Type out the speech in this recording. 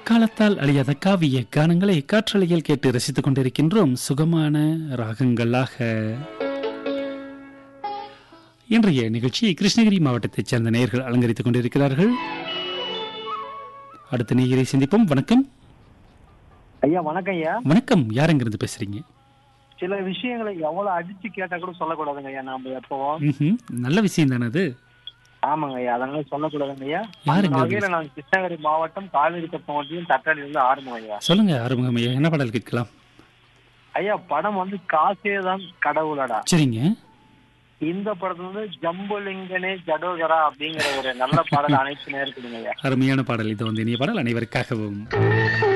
காலத்தால் அழியாத காவிய கானங்களை காற்றலையில் கேட்டு ரசித்துக் கொண்டிருக்கின்றோம் சுகமான ராகங்களாக இன்றைய நிகழ்ச்சியை கிருஷ்ணகிரி மாவட்டத்தைச் சேர்ந்த நேயர்கள் அலங்கரித்துக் கொண்டிருக்கிறார்கள் அடுத்த நேயரை சந்திப்போம் வணக்கம் ஐயா வணக்கம் ஐயா வணக்கம் யாருங்கிறது பேசுறீங்க சில விஷயங்களை எவ்வளவு அடிச்சு கேட்டா கூட சொல்லக்கூடாதுங்க ஐயா நாம எப்பவும் ம்ஹும். நல்ல விஷயம் தானே அது ஆமாங்க ஐயா அதனால சொல்லக்கூடாதுங்க ஐயா யாருங்க அந்த அது? வகையில நான் கிருஷ்ணகிரி மாவட்டம் காவேரி தப்பம் ஒன்றியம் தட்டாடியில இருந்து ஆரம்பம் ஐயா சொல்லுங்க ஆறுமுகம் ஐயா என்ன பாடல் கேட்கலாம் ஐயா படம் வந்து காசே தான் கடவுளடா சரிங்க இந்த படத்துல வந்து ஜம்புலிங்கனே ஜடோகரா அப்படிங்கிற ஒரு நல்ல பாடல் அனைத்து நேரத்துக்குங்க ஐயா அருமையான பாடல் இது வந்து இனிய பாடல் அனைவருக்காகவும்